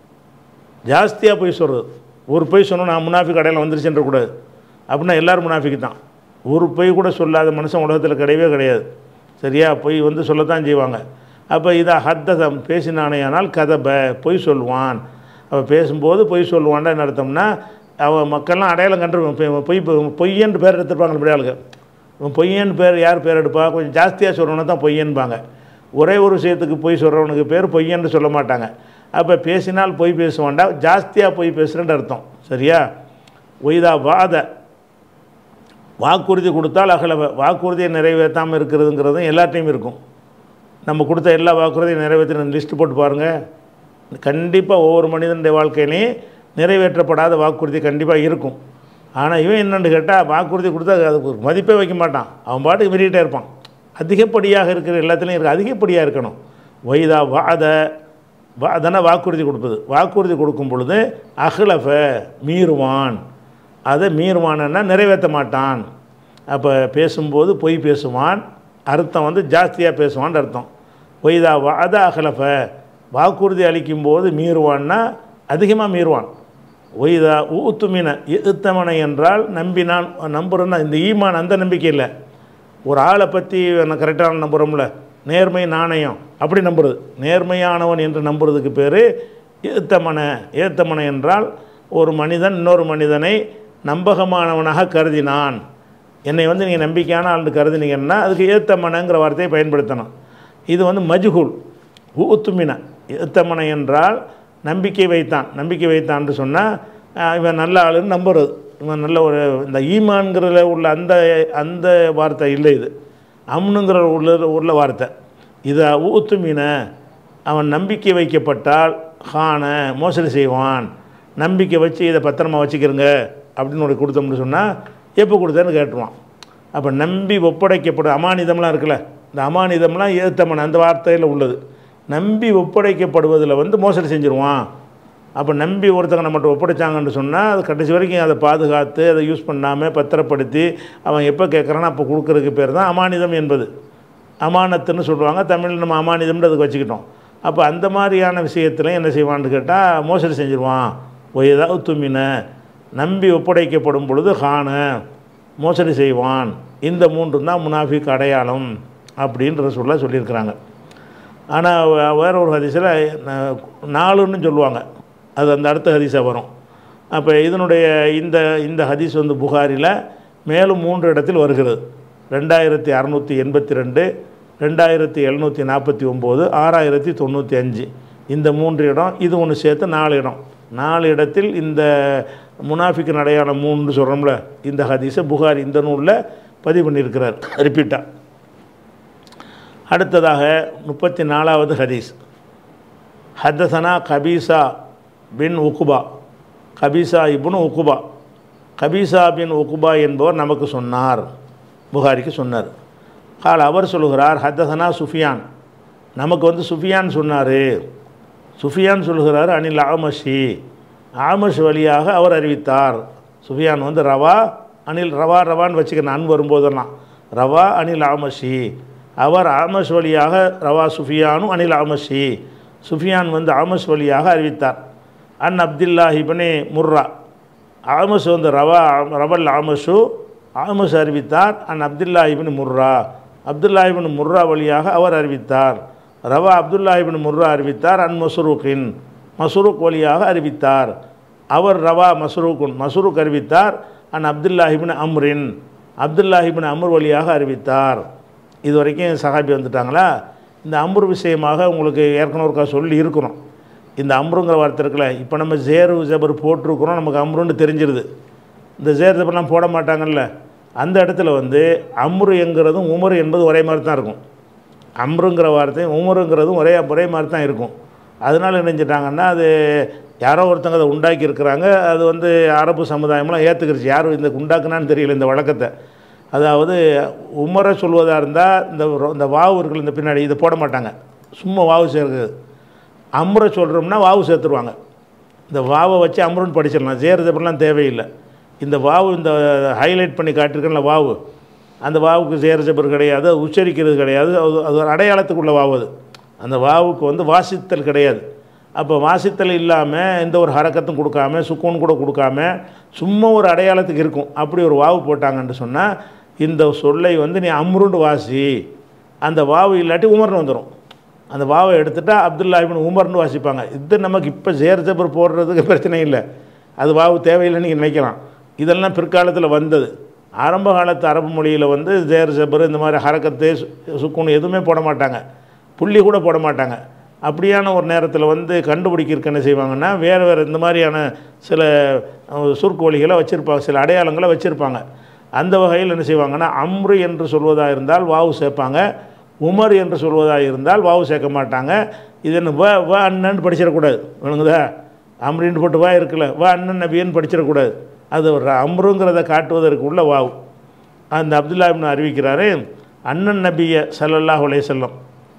ஜாஸ்தியாக பொய் சொல்கிறது ஒரு பொய் சொன்னால் நான் முனாஃபிக் அடையாளம் வந்துருச்சுன்றக்கூடாது அப்படின்னா எல்லோரும் முனாஃபிக்கு தான் ஒரு பொய் கூட சொல்லாத மனுஷன் உலகத்தில் கிடையவே கிடையாது சரியா பொய் வந்து சொல்லத்தான் செய்வாங்க அப்போ இதை ஹத்ததம் பேசினானேயானால் கதப பொய் சொல்லுவான் அவள் பேசும்போது பொய் சொல்லுவான்டா என்ன அர்த்தம்னா அவன் மக்கள்லாம் அடையாளம் கண்டு பொய் பொய்யன்னு பேர் எடுத்துருப்பாங்க இப்படி ஆளுங்க இவன் பொய்யன்னு பேர் யார் பேர் எடுப்பா கொஞ்சம் ஜாஸ்தியாக சொல்கிறவனை தான் பொய்யன்பாங்க ஒரே ஒரு விஷயத்துக்கு பொய் சொல்கிறவனுக்கு பேர் பொய்யன்னு சொல்ல மாட்டாங்க அப்போ பேசினால் பொய் பேசுவான்டா ஜாஸ்தியாக பொய் பேசுகிறேன்னு அர்த்தம் சரியா ஒய்தா வாத வாக்குறுதி கொடுத்தால் அகலவ வாக்குறுதியை நிறைவேற்றாமல் இருக்கிறதுங்கிறதும் எல்லாத்தையும் இருக்கும் நம்ம கொடுத்த எல்லா வாக்குறுதியும் நிறைவேற்றின லிஸ்ட் போட்டு பாருங்கள் கண்டிப்பாக ஒவ்வொரு மனிதனுடைய வாழ்க்கையிலையும் நிறைவேற்றப்படாத வாக்குறுதி கண்டிப்பாக இருக்கும் ஆனால் இவன் என்னென்னு கேட்டால் வாக்குறுதி கொடுத்தா அதுக்கு ஒரு மதிப்பே வைக்க மாட்டான் அவன் பாட்டுக்கு விரிகிட்டே இருப்பான் அதிகப்படியாக இருக்கிற எல்லாத்துலேயும் இருக்க அதிகப்படியாக இருக்கணும் வைதா வாத வாதன வாக்குறுதி கொடுப்பது வாக்குறுதி கொடுக்கும் பொழுது அஹ்லஃப மீறுவான் அதை மீறுவான்னா நிறைவேற்ற மாட்டான் அப்போ பேசும்போது பொய் பேசுவான் அர்த்தம் வந்து ஜாஸ்தியாக பேசுவான்னு அர்த்தம் ஒய்தா வாத அகலஃப வாக்குறுதி அளிக்கும்போது மீறுவான்னா அதிகமாக மீறுவான் ஒய்தா ஊத்துமின இத்தமனை என்றால் நம்பினான் நம்புறேன்னா இந்த ஈமான் அந்த நம்பிக்கை இல்லை ஒரு ஆளை பற்றி கரெக்டான நம்புகிறோம்ல நேர்மை நாணயம் அப்படி நம்புறது நேர்மையானவன் என்று நம்புறதுக்கு பேர் ஏத்தமனை ஏத்தமனை என்றால் ஒரு மனிதன் இன்னொரு மனிதனை நம்பகமானவனாக கருதினான் என்னை வந்து நீங்கள் நம்பிக்கையான ஆள்னு கருதினீங்கன்னா அதுக்கு ஏத்தமனைங்கிற வார்த்தையை பயன்படுத்தணும் இது வந்து மஜ்ஹூல் ஊத்துமின ஏத்தமனை என்றால் நம்பிக்கை வைத்தான் நம்பிக்கை வைத்தான்னு சொன்னால் இவன் நல்ல ஆளுன்னு நம்புறது இவன் நல்ல ஒரு இந்த ஈமான்கிறதுல உள்ள அந்த அந்த வார்த்தை இல்லை இது அம்னுங்கிற உள்ள உள்ள வார்த்தை இதை ஊத்துமின அவன் நம்பிக்கை வைக்கப்பட்டால் ஹான மோசடி செய்வான் நம்பிக்கை வச்சு இதை பத்திரமா வச்சுக்கிறங்க அப்படின்னு ஒரு கொடுத்தோம்னு சொன்னால் எப்போ கொடுத்தேன்னு கேட்டுருவான் அப்போ நம்பி ஒப்படைக்கப்படும் அமானிதம்லாம் இருக்குல்ல இந்த அமானிதம்லாம் ஏத்தமன் அந்த வார்த்தையில் உள்ளது நம்பி ஒப்படைக்கப்படுவதில் வந்து மோசடி செஞ்சுருவான் அப்போ நம்பி ஒருத்தங்க நம்மகிட்ட ஒப்படைச்சாங்கன்னு சொன்னால் அது கடைசி வரைக்கும் அதை பாதுகாத்து அதை யூஸ் பண்ணாமல் பத்திரப்படுத்தி அவன் எப்போ கேட்குறானோ அப்போ கொடுக்குறதுக்கு பேர் தான் அமானிதம் என்பது அமானத்துன்னு சொல்லுவாங்க தமிழில் நம்ம அமானிதம்னு அதுக்கு வச்சுக்கிட்டோம் அப்போ அந்த மாதிரியான விஷயத்தில் என்ன செய்வான்னு கேட்டால் மோசடி செஞ்சுருவான் ஒய்தாவது தும்மின நம்பி ஒப்படைக்கப்படும் பொழுது ஹான மோசடி செய்வான் இந்த மூன்று தான் முனாஃபிக் அடையாளம் அப்படின்ற சொல்ல சொல்லியிருக்கிறாங்க ஆனால் வேற ஒரு ஹதீஸில் நாலுன்னு சொல்லுவாங்க அது அந்த அடுத்த ஹதீஸாக வரும் அப்போ இதனுடைய இந்த இந்த ஹதீஸ் வந்து புகாரில் மேலும் மூன்று இடத்தில் வருகிறது ரெண்டாயிரத்தி அறநூற்றி எண்பத்தி ரெண்டு ரெண்டாயிரத்தி எழுநூற்றி நாற்பத்தி ஒம்பது ஆறாயிரத்தி தொண்ணூற்றி அஞ்சு இந்த மூன்று இடம் இது ஒன்று சேர்த்து நாலு இடம் நாலு இடத்தில் இந்த முனாஃபிக்கு அடையாளம் மூன்று சொல்கிறோம்ல இந்த ஹதீஸை புகாரி இந்த நூலில் பதிவு பண்ணியிருக்கிறார் ரிப்பீட்டாக அடுத்ததாக முப்பத்தி நாலாவது ஹதீஸ் ஹத்தசனா கபீசா பின் உக்குபா கபீசா இப்னு உக்குபா கபீசா பின் உக்குபா என்பவர் நமக்கு சொன்னார் புகாரிக்கு சொன்னார் கால் அவர் சொல்லுகிறார் ஹத்தசனா சுஃபியான் நமக்கு வந்து சுஃபியான் சொன்னார் சுஃபியான் சொல்லுகிறார் அனில் ஆமஷி ஆமஷ் வழியாக அவர் அறிவித்தார் சுஃபியான் வந்து ரவா அனில் ரவா ரவான்னு வச்சுக்க நான் வரும்போதெல்லாம் ரவா அனில் ஆமஷி அவர் ஆமஷ் வழியாக ரவா சுஃபியானும் அனில் ஆமஷி சுஃபியான் வந்து ஆமஷ் வழியாக அறிவித்தார் அன் அப்துல்லா இபனே முர்ரா ஆமஸ் வந்து ரவா ரவல் ஆமஷு ஆமஸ் அறிவித்தார் அன் Abdullah ibn Murra Abdullah ibn Murra வழியாக அவர் அறிவித்தார் ரவா அப்துல்லா இபின் முர்ரா அறிவித்தார் அன் மசுருக்கின் மசுருக் வழியாக அறிவித்தார் அவர் ரவா மசுருக்குன் மசுருக் அறிவித்தார் அன் அப்துல்லா இபின் அம்ரின் அப்துல்லா இபின் அம்ர் வழியாக அறிவித்தார் இது வரைக்கும் சஹாபி வந்துட்டாங்களா இந்த அம்ரு விஷயமாக உங்களுக்கு ஏற்கனவே ஒருக்கா சொல்லி இருக்கிறோம் இந்த அம்ருங்கிற வார்த்தை இருக்குல்ல இப்போ நம்ம ஜேரு ஜபர் போட்டிருக்கிறோம் நமக்கு அம்ருன்னு தெரிஞ்சிருது இந்த ஜேர் ஜபர்லாம் போட மாட்டாங்கல்ல அந்த இடத்துல வந்து அம்ரு என்கிறதும் உமர் என்பது ஒரே மாதிரி தான் இருக்கும் அம்ருங்கிற வார்த்தையும் உமருங்கிறதும் ஒரே ஒரே மாதிரி தான் இருக்கும் அதனால் என்ன செஞ்சிட்டாங்கன்னா அது யாரோ ஒருத்தங்க அதை உண்டாக்கி இருக்கிறாங்க அது வந்து அரபு சமுதாயம்லாம் ஏற்றுக்கிருச்சு யாரும் இந்த உண்டாக்குனான்னு தெரியல இந்த வழக்கத்தை அதாவது உமரை சொல்வதாக இருந்தால் இந்த ரொ- இந்த வாவு இருக்குல்ல இந்த பின்னாடி இதை போட மாட்டாங்க சும்மா வாவு சேர்க்குது அம்ரை சொல்கிறோம்னா வாவு சேர்த்துருவாங்க இந்த வாவை வச்சு அம்ருன்னு படிச்சிடலாம் சேர்றதுலாம் தேவையில்லை இந்த வாவு இந்த ஹைலைட் பண்ணி காட்டியிருக்கேன்ல வாவு அந்த வாவுக்கு சேர ஜபர் கிடையாது அது உச்சரிக்கிறது கிடையாது அது அது ஒரு அடையாளத்துக்குள்ள வாவு அது அந்த வாவுக்கு வந்து வாசித்தல் கிடையாது அப்போ வாசித்தல் இல்லாமல் எந்த ஒரு ஹரக்கத்தும் கொடுக்காம சுக்கூன் கூட கொடுக்காம சும்மா ஒரு அடையாளத்துக்கு இருக்கும் அப்படி ஒரு வாவு போட்டாங்கன்னு சொன்னால் இந்த சொல்லை வந்து நீ அம்ருண்டு வாசி அந்த வாவு இல்லாட்டி உமர்னு வந்துடும் அந்த வாவை எடுத்துட்டா அப்துல்லா இப்னு உமர்னு வாசிப்பாங்க இது நமக்கு இப்போ சேர் ஜபர் போடுறதுக்கு பிரச்சனை இல்லை அது வாவு தேவையில்லைன்னு நீங்கள் நினைக்கலாம் இதெல்லாம் பிற்காலத்தில் வந்தது ஆரம்ப காலத்து அரபு மொழியில் வந்து ஜேர் ஜபர் இந்த மாதிரி ஹரக்கத்து சு- சுக்குன் எதுவுமே போட மாட்டாங்க புள்ளி கூட போட மாட்டாங்க அப்படியான ஒரு நேரத்தில் வந்து கண்டுபிடிக்கிறதுக்கு என்ன செய்வாங்கன்னா வேறு வேறு இந்த மாதிரியான சில அஹ், சுருக்கோழிகளை வச்சுருப்பாங்க சில அடையாளங்களை வச்சுருப்பாங்க அந்த வகையில் என்ன செய்வாங்கன்னா அம்ரு என்று சொல்வதாக இருந்தால் வாவு சேர்ப்பாங்க உமர் என்று சொல்வதாக இருந்தால் வாவு சேர்க்க மாட்டாங்க இது என்ன வ வ அண்ணன் படிச்சிடக்கூடாது விளங்குதா அம்ரின்னு போட்டு வா இருக்குல்ல வா அண்ணன் நபியன்னு படிச்சிடக்கூடாது அது ஒரு அம்ருங்கிறத காட்டுவதற்கு உள்ள வாவு அந்த அப்துல்லா இப்னு அறிவிக்கிறாரு அண்ணன் நபிய ஸல்லல்லாஹு அலைஹி வஸல்லம்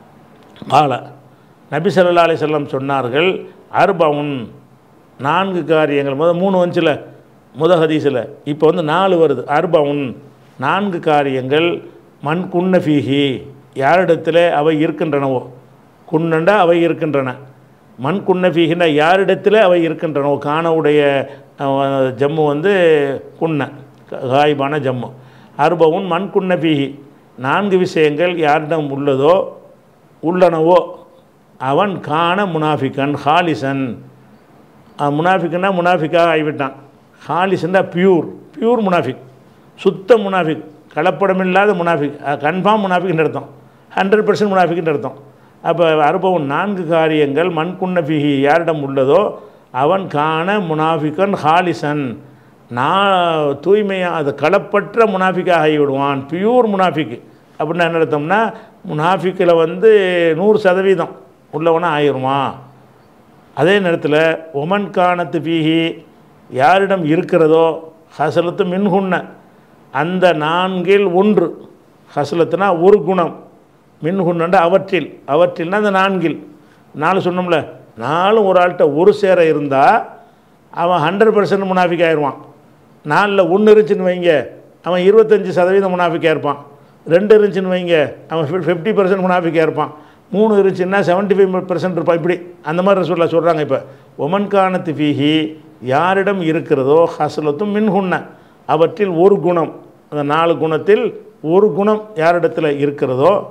கால நபி ஸல்லல்லாஹு அலைஹி வஸல்லம் சொன்னார்கள் அர்பவுன் நான்கு காரியங்கள் முத மூணு வந்துச்சுல முத ஹதீஸில் இப்போ வந்து நாலு வருது அர்பவுன் நான்கு காரியங்கள் மண் குன்ன ஃபீஹி யாரிடத்தில் அவை இருக்கின்றனவோ குன்னண்டா அவை இருக்கின்றன மண் குன்ன ஃபீஹின்னா யாரிடத்தில் அவை இருக்கின்றனவோ காணவுடைய அஹ், ஜம்மு வந்து குன்ன காய்பான ஜம்மு அர்பவுன் மண் குன்ன ஃபீஹி நான்கு விஷயங்கள் யாரிடம் உள்ளதோ உள்ளனவோ அவன் காண முனாஃபிகன் ஹாலிசன் முனாஃபிக்குன்னா முனாஃபிக்காக ஆகிவிட்டான் ஹாலிசன்னா பியூர் பியூர் முனாஃபிக் சுத்த முனாஃபிக் கலப்படமில்லாத முனாஃபிக் கன்ஃபார்ம் முனாஃபிக்னு அர்த்தம் ஹண்ட்ரட் பர்சன்ட் முனாஃபிக்னு அர்த்தம் அப்போ அனுபவம் நான்கு காரியங்கள் மண்குன்ன பிஹி யாரிடம் உள்ளதோ அவன் காண முனாஃபிகன் ஹாலிசன் நான் தூய்மையாக அது களப்பற்ற முனாஃபிக்காக ஆகிவிடுவான் பியூர் முனாஃபிக் அப்படின்னா என்ன அர்த்தம்னா முனாஃபிக்கில் வந்து நூறு சதவீதம் உள்ளவனா ஆயிடுவான் அதே நேரத்தில் ஒமன் காணத்து பீஹி யாரிடம் இருக்கிறதோ ஹசலத்து மின்குன்ன அந்த நான்கில் ஒன்று ஹசலத்துனா ஒரு குணம் மின்குன்னண்டா அவற்றில் அவற்றில்னா அந்த நான்கில் நாலு சொன்னோம்ல நாலும் ஒரு ஆள்கிட்ட ஒரு சேர இருந்தால் அவன் ஹண்ட்ரட் பர்சன்ட் முனாஃபிக் ஆயிடுவான் நாலில் ஒன்று இருந்துச்சுன்னு வைங்க அவன் இருபத்தஞ்சி சதவீதம் முனாஃபிக்காக இருப்பான் ரெண்டு இருந்துச்சுன்னு வைங்க அவன் ஃபிஃப்டி பர்சன்ட் முனாஃபிக்காக இருப்பான் மூணு இருந்துச்சுன்னா செவன்ட்டி ஃபைவ் பர்சன்ட் இருப்பான் இப்படி அந்த மாதிரி சொல்ல சொல்கிறாங்க இப்போ ஒமன்கானத்து ஃபீஹி யாரிடம் இருக்கிறதோ ஹசலத்தும் மின்ஹுன்ன அவற்றில் ஒரு குணம் அந்த நாலு குணத்தில் ஒரு குணம் யாரிடத்தில் இருக்கிறதோ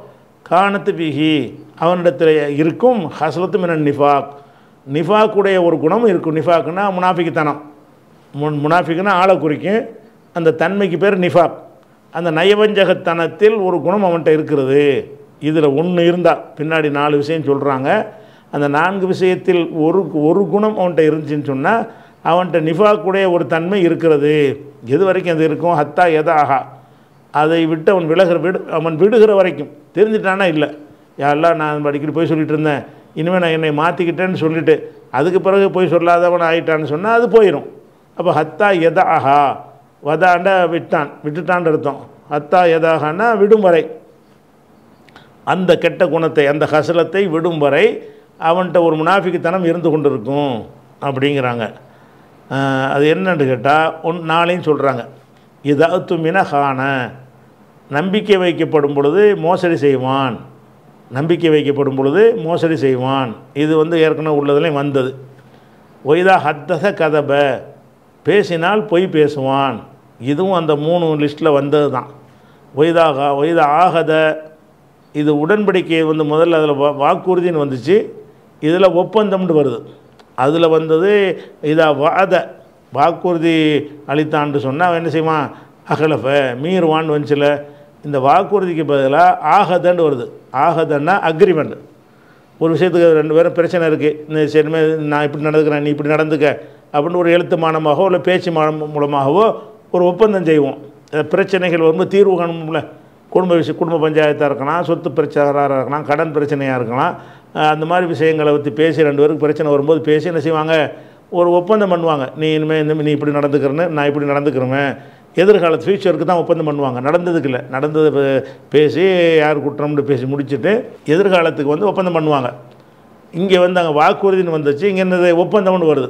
காணத்து பிஹி அவனிடத்தில் இருக்கும் ஹசலத்து மினன் நிஃபாக் நிஃபாக்குடைய ஒரு குணம் இருக்கும் நிஃபாக்குன்னா முனாஃபிக்குத்தனம் முன் முனாஃபிக்குன்னா ஆளை குறிக்கும் அந்த தன்மைக்கு பேர் நிஃபாக் அந்த நயவஞ்சகத்தனத்தில் ஒரு குணம் அவன்கிட்ட இருக்கிறது இதில் ஒன்று இருந்தால் பின்னாடி நாலு விஷயம் சொல்கிறாங்க அந்த நான்கு விஷயத்தில் ஒரு ஒரு குணம் அவன்கிட்ட இருந்துச்சுன்னு சொன்னால் அவன்கிட்ட நிஃபாக்குடைய ஒரு தன்மை இருக்கிறது எது வரைக்கும் அது இருக்கும் ஹத்தா எதாகா அதை விட்டு அவன் விலகிற விடு அவன் விடுகிற வரைக்கும் தெரிஞ்சிட்டானா இல்லை யாரெல்லாம் நான் அடிக்கடி போய் சொல்லிட்டு இருந்தேன் இனிமேல் நான் என்னை மாற்றிக்கிட்டேன்னு சொல்லிட்டு அதுக்கு பிறகு போய் சொல்லாதவன் ஆயிட்டான்னு சொன்னால் அது போயிடும் அப்போ ஹத்தா எதாகா வதாண்ட விட்டான் விட்டுட்டான்னு அர்த்தம் ஹத்தா எதாகனா விடும் வரை அந்த கெட்ட குணத்தை அந்த ஹசலத்தை விடும் வரை அவன்கிட்ட ஒரு முனாஃபிக்குத்தனம் இருந்து கொண்டிருக்கும் அப்படிங்கிறாங்க ஆஹ் அது என்னன்னு கேட்டால் ஒன் நாளையும் சொல்கிறாங்க இதாவது மின ஹான நம்பிக்கை வைக்கப்படும் பொழுது மோசடி செய்வான் நம்பிக்கை வைக்கப்படும் பொழுது மோசடி செய்வான் இது வந்து ஏற்கனவே உள்ளதுலேயும் வந்தது ஒய்தா ஹத்தத கதப பேசினால் பொய் பேசுவான் இதுவும் அந்த மூணு லிஸ்ட்டில் வந்தது தான் ஒய்தாக ஒய்தா ஆகத இது உடன்படிக்கை வந்து முதல்ல அதில் வா வாக்குறுதின்னு வந்துச்சு இதில் ஒப்பந்தம்னு வருது அதில் வந்தது இதா வாத வாக்குறுதி அளித்தான்னு சொன்னால் அவன் என்ன செய்வான் அகலஃப மீறுவான்னு வந்துச்சுல இந்த வாக்குறுதிக்கு பதிலாக ஆகதன்னு வருது ஆகதன்னா அக்ரிமெண்ட் ஒரு விஷயத்துக்கு ரெண்டு பேரும் பிரச்சனை இருக்குது இந்த சரிமே நான் இப்படி நடந்துக்கிறேன் நீ இப்படி நடந்துக்க அப்படின்னு ஒரு எழுத்து மானமாகவோ இல்லை பேச்சு மானம் மூலமாகவோ ஒரு ஒப்பந்தம் செய்வோம் அஹ் பிரச்சனைகள் வரும்போது தீர்வு காணும்ல குடும்ப விஷயம் குடும்ப பஞ்சாயத்தாக இருக்கலாம் சொத்து பிரச்சனையாக இருக்கலாம் கடன் பிரச்சனையாக இருக்கலாம் அஹ் அந்த மாதிரி விஷயங்களை பற்றி பேசி ரெண்டு பேருக்கு பிரச்சனை வரும்போது பேசி என்ன செய்வாங்க ஒரு ஒப்பந்தம் பண்ணுவாங்க நீ இனிமேல் இந்த நீ இப்படி நடந்துக்கிறேன்னு நான் இப்படி நடந்துக்கிறேன் எதிர்காலத்து ஃபியூச்சருக்கு தான் ஒப்பந்தம் பண்ணுவாங்க நடந்ததுக்கு இல்லை நடந்தது பே- பேசி யார் குற்றம்னு பேசி முடிச்சுட்டு எதிர்காலத்துக்கு வந்து ஒப்பந்தம் பண்ணுவாங்க இங்கே வந்து அங்கே வாக்குறுதின்னு வந்துச்சு இங்கே என்னது ஒப்பந்தம்னு வருது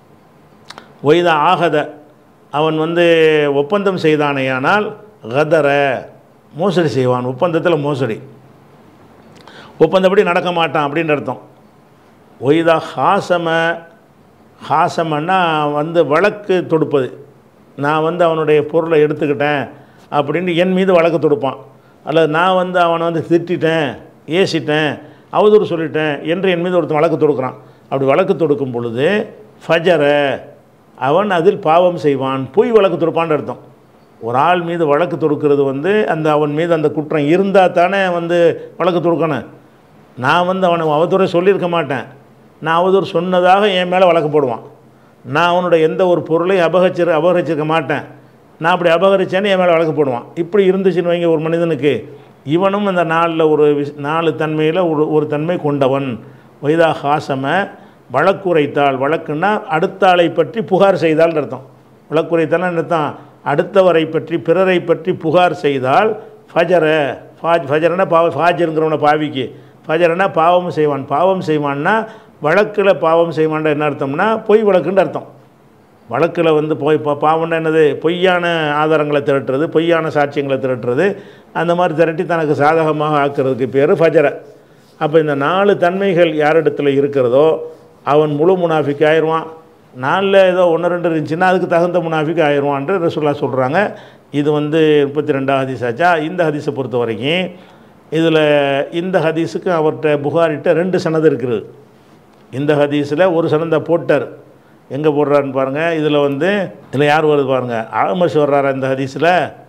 ஒய்தா ஆகத அவன் வந்து ஒப்பந்தம் செய்தானேயானால் கதர மோசடி செய்வான் ஒப்பந்தத்தில் மோசடி ஒப்பந்தப்படி நடக்க மாட்டான் அப்படின்னு அர்த்தம் ஒய்தா ஹாசம ஹாசமன்னா வந்து வழக்கு தொடுப்பது நான் வந்து அவனுடைய பொருளை எடுத்துக்கிட்டேன் அப்படின்னு என் மீது வழக்கு தொடுப்பான் அல்லது நான் வந்து அவனை வந்து திட்டிட்டேன் ஏசிட்டேன் அவதூறு சொல்லிட்டேன் என்று என் மீது ஒருத்தன் வழக்கு தொடுக்கிறான் அப்படி வழக்கு தொடுக்கும் பொழுது ஃபஜர அவன் அதில் பாவம் செய்வான் பொய் வழக்கு தொடுப்பான்னு அர்த்தம் ஒரு ஆள் மீது வழக்கு தொடுக்கிறது வந்து அந்த அவன் மீது அந்த குற்றம் இருந்தால் தானே வந்து வழக்கு தொடுக்கணும் நான் வந்து அவனை அவதூறை சொல்லியிருக்க மாட்டேன் நான் அவதூறு சொன்னதாக என் மேலே வழக்கு போடுவான் நான் அவனோட எந்த ஒரு பொருளையும் அபகரிச்சிரு அபகரிச்சிருக்க மாட்டேன் நான் அப்படி அபகரிச்சேன்னு என் மேலே வழக்கு போடுவான் இப்படி இருந்துச்சுன்னு வைங்க ஒரு மனிதனுக்கு இவனும் அந்த நாலில் ஒரு விஷ் நாலு தன்மையில் ஒரு ஒரு தன்மை கொண்டவன் வைதா ஹாசம வழக்குரைத்தாள் வழக்குன்னா அடுத்த ஆளை பற்றி புகார் செய்தால் அர்த்தம் வழக்குரைத்தால் அர்த்தம் அடுத்தவரை பற்றி பிறரை பற்றி புகார் செய்தால் ஃபஜர ஃபாஜ் ஃபஜரனா பாவ ஃபாஜருங்கிறவனை பாவிக்கு ஃபஜரனா பாவம் செய்வான் பாவம் செய்வான்னா வழக்கில் பாவம் செய்வான்டா என்ன அர்த்தம்னா பொய் வழக்குன்னு அர்த்தம் வழக்கில் வந்து போய் பா பாவம்னா என்னது பொய்யான ஆதாரங்களை திரட்டுறது பொய்யான சாட்சியங்களை திரட்டுறது அந்த மாதிரி திரட்டி தனக்கு சாதகமாக ஆக்குறதுக்கு பேர் ஃபஜர அப்போ இந்த நாலு தன்மைகள் யாரிடத்துல இருக்கிறதோ அவன் முழு முனாஃபிக் ஆயிடுவான் நாலில் ஏதோ ஒன்று ரெண்டு இருந்துச்சுன்னா அதுக்கு தகுந்த முனாஃபிக் ஆயிடுவான்ட்டு ரசூல்லா சொல்கிறாங்க இது வந்து முப்பத்தி ரெண்டாம் ஹதீஸ் ஆச்சா இந்த ஹதீஸை பொறுத்த வரைக்கும் இதில் இந்த ஹதீஸுக்கு அவர்கிட்ட புகாரிட்ட ரெண்டு சனது இருக்குது இந்த ஹதீஸில் ஒரு சனந்தை போட்டார் எங்கே போடுறாருன்னு பாருங்கள் இதில் வந்து இதில் யார் வருது பாருங்கள் ஆமஷ் வர்றாரா இந்த ஹதீஸில்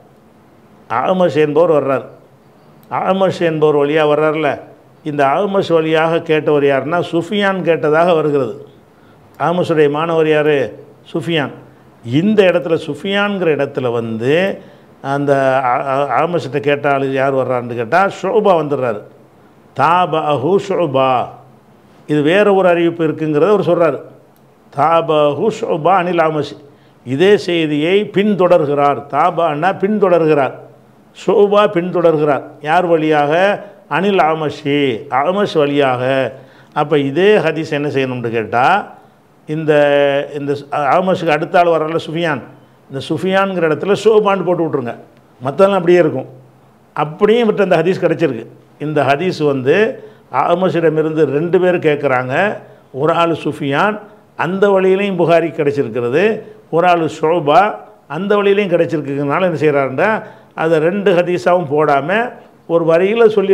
ஆமஷ் என்பவர் வர்றார் ஆமஷ் என்பவர் வழியாக வர்றார்ல இந்த ஆமஷ் வழியாக கேட்டவர் யாருன்னா சுஃபியான் கேட்டதாக வருகிறது ஆமஷுடைய மாணவர் யார் சுஃபியான் இந்த இடத்துல சுஃபியான்கிற இடத்துல வந்து அந்த ஆமஷிட்ட கேட்ட ஆளு யார் வர்றான்னு கேட்டால் ஷோபா வந்துடுறாரு தாப அஹு ஷோபா இது வேற ஒரு அறிவிப்பு இருக்குங்கிறத அவர் சொல்கிறார் தாபஹு ஷோபா அனில் ஆமஷ் இதே செய்தியை பின்தொடர்கிறார் தாபான்னா பின்தொடர்கிறார் ஷோபா பின்தொடர்கிறார் யார் வழியாக அனில் ஆமஷி ஆமஷ் வழியாக அப்போ இதே ஹதீஸ் என்ன செய்யணும்னு கேட்டால் இந்த இந்த ஆமஷுக்கு அடுத்த ஆள் வரல சுஃபியான் இந்த சுஃபியான்ங்கிற இடத்துல ஷோபான்னு போட்டு விட்ருங்க மற்றெல்லாம் அப்படியே இருக்கும் அப்படியும் விட்டு அந்த ஹதீஸ் கிடச்சிருக்கு இந்த ஹதீஸ் வந்து ஆமஷிடமிருந்து ரெண்டு பேர் கேட்குறாங்க ஒரு ஆள் சுஃபியான் அந்த வழியிலையும் புகாரி கிடச்சிருக்கிறது ஒரு ஆள் ஷோபா அந்த வழியிலையும் கிடச்சிருக்கிறதுனால என்ன செய்கிறாருன்னா அதை ரெண்டு ஹதீஸாகவும் போடாமல் ஒரு வரியில் சொல்லிடுறார்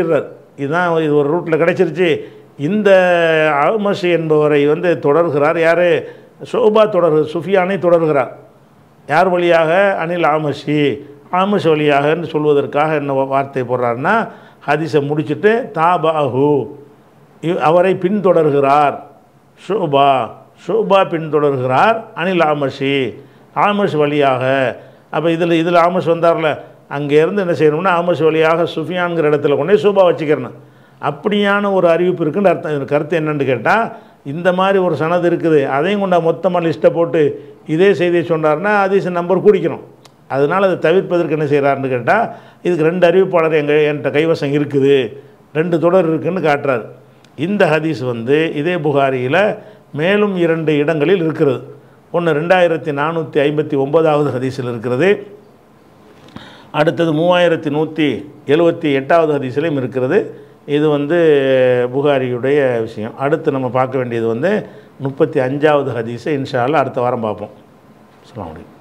இதுதான் இது ஒரு ரூட்டில் கிடச்சிருச்சு இந்த ஆமஷ் என்பவரை வந்து தொடர்கிறார் யார் ஷோபா தொடர் சுஃபியானை தொடர்கிறார் யார் வழியாக அனில் ஆமஷி ஆமஷ் வழியாகன்னு சொல்வதற்காக என்ன வார்த்தை போடுறாருன்னா ஹதீஸை முடிச்சுட்டு தாபாஹு இவ்- அவரை பின்தொடர்கிறார் ஷோபா ஷோபா பின்தொடர்கிறார் அனில் ஆமஷி ஆமஷ் வழியாக அப்போ இதில் இதில் ஆமஷ் வந்தார்ல அங்கேருந்து என்ன செய்யணும்னா ஆமஷ் வழியாக சுஃபியான்கிற இடத்துல கொண்டு போய் ஷோபா வச்சுக்கிறணும் அப்படியான ஒரு அறிவிப்பு இருக்குன்னு அர்த்தம் இதன் கருத்து என்னன்னு கேட்டால் இந்த மாதிரி ஒரு சனது இருக்குது அதையும் கொண்டா மொத்தமாக லிஸ்ட்டை போட்டு இதே செய்தியை சொன்னார்னா அதிச நம்பர் கூடிக்கணும் அதனால் அதை தவிர்ப்பதற்கு என்ன செய்கிறாருன்னு கேட்டால் இதுக்கு ரெண்டு அறிவிப்பாளர் எங்கள் என்கிட்ட கைவசம் இருக்குது ரெண்டு தொடர் இருக்குன்னு காட்டுறாரு இந்த ஹதீஸ் வந்து இதே புகாரியில் மேலும் இரண்டு இடங்களில் இருக்கிறது ஒன்று ரெண்டாயிரத்தி நானூற்றி ஐம்பத்தி ஒன்பதாவது ஹதீஸில் இருக்கிறது அடுத்தது மூவாயிரத்தி நூற்றி எழுபத்தி எட்டாவது ஹதீஸ்லையும் இருக்கிறது இது வந்து புகாரியுடைய விஷயம் அடுத்து நம்ம பார்க்க வேண்டியது வந்து முப்பத்தி அஞ்சாவது ஹதீஸை இன்ஷா அல்லாஹ் அடுத்த வாரம் பார்ப்போம் அஸ்ஸலாமு அலைக்கும்